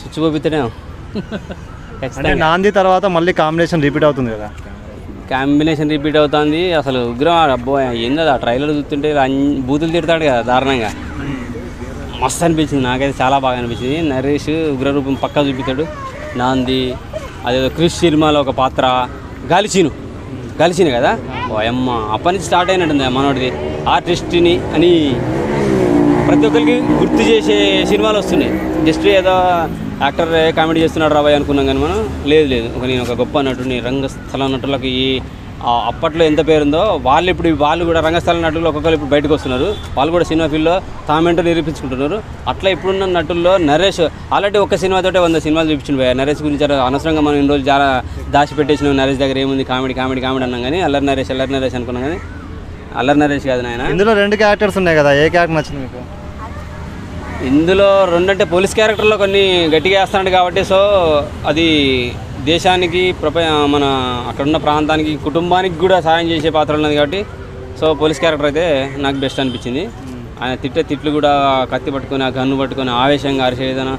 Switch పోపితేనే అంటే ఖచ్చితంగా నాంది తర్వాత మళ్ళీ కాంబినేషన్ రిపీట్ అవుతుంది కదా కాంబినేషన్ రిపీట్ అవుతుంది అసలు ఉగ్రం అబ్బో ఏందో ఆ ట్రైలర్ చూస్తుంటే అన్ని బూతులు తిడతాడు కదా దారుణంగా మస్తు అనిపించింది నాకైతే చాలా బాగా అనిపించింది నరేష్ ఉగ్రరూపం పక్కా చూపిస్తాడు నాంది అదేదో క్రిష్ సినిమాలో ఒక పాత్ర గాలిచీను గాలిచీను కదా ఓ అమ్మ అప్పటి నుంచి స్టార్ట్ అయినట్టుంది మనోడిది ఆర్టిస్ట్ని అని ప్రతి ఒక్కరికి గుర్తు చేసే సినిమాలు వస్తున్నాయి జస్ట్ ఏదో యాక్టర్ కామెడీ చేస్తున్నాడు రాబాయ్ అనుకున్నాం కానీ మనం లేదు లేదు ఒక నేను ఒక గొప్ప నటుని రంగస్థల నటులకు ఈ ఆ అప్పట్లో ఎంత పేరుందో వాళ్ళు ఇప్పుడు వాళ్ళు కూడా రంగస్థల నటులు ఒక్కొక్కరు ఇప్పుడు బయటకు వస్తున్నారు వాళ్ళు కూడా సినిమా ఫీల్డ్లో తామేంటో నిరూపించుకుంటున్నారు అట్లా ఇప్పుడున్న నటుల్లో నరేష్ ఆల్రెడీ ఒక సినిమాతోటే వంద సినిమాలు చూపించింది భయ్యా నరేష్ గురించి అలా అనవసరంగా మనం ఇన్ని రోజులు చాలా దాచి పెట్టేసిన నరేష్ దగ్గర ఏముంది కామెడీ కామెడీ కామెడీ అన్నాం కానీ అల్లరి నరేష్ అల్లరి నరేష్ అనుకున్నాం కానీ అల్లరి నరేష్ కాదు నాయన ఇందులో రెండు క్యారెక్టర్స్ ఉన్నాయి కదా ఏ క్యారెక్టర్ నచ్చింది మీకు ఇందులో రెండంటే పోలీస్ క్యారెక్టర్లో కొన్ని గట్టిగా వేస్తున్నాడు కాబట్టి సో అది దేశానికి ప్రప మన అక్కడున్న ప్రాంతానికి కుటుంబానికి కూడా సాయం చేసే పాత్ర ఉన్నది కాబట్టి సో పోలీస్ క్యారెక్టర్ అయితే నాకు బెస్ట్ అనిపించింది ఆయన తిట్టే తిట్లు కూడా కత్తి పట్టుకొని ఆ గన్ను పట్టుకొని ఆవేశంగా అరిసేదన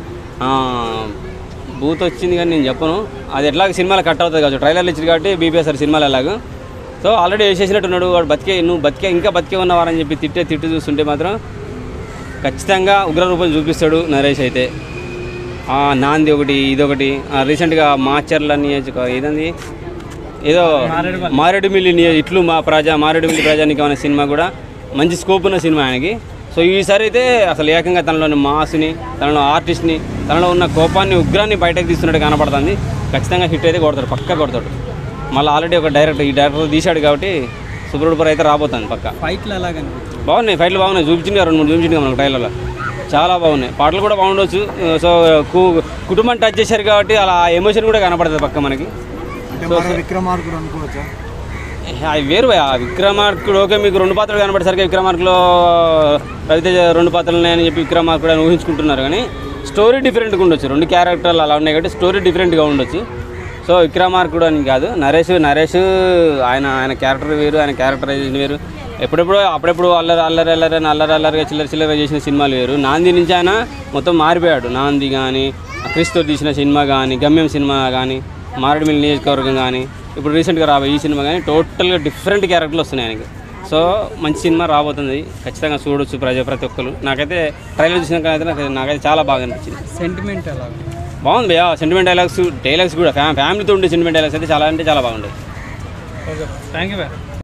బూత్ వచ్చింది కానీ నేను చెప్పను అది ఎట్లాగ సినిమాలో కట్ అవుతుంది కావచ్చు ట్రైలర్లు ఇచ్చింది కాబట్టి బీపీఎస్ఆర్ సినిమాలు ఎలాగో సో ఆల్రెడీ వేసేసినట్టున్నాడు వాడు బతికే నువ్వు బతికే ఇంకా బతికే ఉన్నవారని చెప్పి తిట్టే తిట్టు చూస్తుంటే మాత్రం ఖచ్చితంగా ఉగ్రరూపం చూపిస్తాడు నరేష్ అయితే ఆ, నాంది ఒకటి ఇదొకటి ఆ, రీసెంట్గా మాచర్ల నియోజక ఏదంది ఏదో మారేడుమిల్లి నియోజ ఇట్లు మా ప్రజా మారేడుమిల్లి ప్రజానికి అనే సినిమా కూడా మంచి స్కోప్ ఉన్న సినిమా ఆయనకి సో ఈసారి అయితే అసలు ఏకంగా తనలోని మాస్ని తనలో ఆర్టిస్ట్ని తనలో ఉన్న కోపాన్ని ఉగ్రాన్ని బయటకు తీస్తున్నట్టు కనపడుతుంది ఖచ్చితంగా హిట్ అయితే కొడతాడు పక్కా కొడతాడు మళ్ళీ ఆల్రెడీ ఒక డైరెక్టర్ ఈ డైరెక్టర్ తీశాడు కాబట్టి సూపర్ డూపర్ అయితే రాబోతుంది పక్కా ఫైట్లు అలాగని బాగున్నాయి ఫైట్లు బాగున్నాయి చూపించింది కదా, రెండు మూడు చూపించింది కదా మనకు ట్రైలర్లో చాలా బాగున్నాయి పాటలు కూడా బాగుండొచ్చు సో కు- కుటుంబం టచ్ చేశారు కాబట్టి అలా ఎమోషన్ కూడా కనపడుతుంది పక్క మనకి అంటే మరో విక్రమార్కుడు అనుకోవచ్చా అవి వేరు భయ్యా. విక్రమార్కుడు ఓకే మీకు రెండు పాత్రలు కనపడేసరికి విక్రమార్కులో రవితేజ రెండు పాత్రలు ఉన్నాయని చెప్పి విక్రమార్కుడు అని ఊహించుకుంటున్నారు కానీ స్టోరీ డిఫరెంట్గా ఉండొచ్చు రెండు క్యారెక్టర్లు అలా ఉన్నాయి కాబట్టి స్టోరీ డిఫరెంట్గా ఉండొచ్చు సో విక్రమార్కుడు అని కాదు నరేష్ నరేష్ ఆయన ఆయన క్యారెక్టర్ వేరు ఆయన క్యారెక్టరైజేషన్ వేరు ఎప్పుడెప్పుడు అప్పుడెప్పుడు అల్లరి అల్లరి అల్లరి అని అల్లరి అల్లరిగా చిల్లర చిల్లర చేసిన సినిమాలు వేరు నాంది నుంచి ఆయన మొత్తం మారిపోయాడు నాంది కానీ క్రిస్తో తీసిన సినిమా కానీ గమ్యం సినిమా కానీ మారేడుమిల్లి నియోజకవర్గం కానీ ఇప్పుడు రీసెంట్గా రాబోయే ఈ సినిమా కానీ టోటల్గా డిఫరెంట్ క్యారెక్టర్లు వస్తున్నాయి ఆయనకి సో మంచి సినిమా రాబోతుంది ఖచ్చితంగా చూడొచ్చు ప్రజ ప్రతి ఒక్కరు నాకైతే ట్రైలర్ చూసినాక అయితే నాకు నాకైతే చాలా బాగా అనిపించింది సెంటిమెంట్ అలాగ బాగుంది భయ్యా సెంటిమెంట్ డైలాగ్స్ డైలాగ్స్ కూడా ఫ్యా ఫ్యామిలీతో ఉండే సెంటిమెంట్ డైలాగ్స్ అయితే చాలా అంటే చాలా బాగుంటాయి ఓకే థ్యాంక్ యూ బాయ్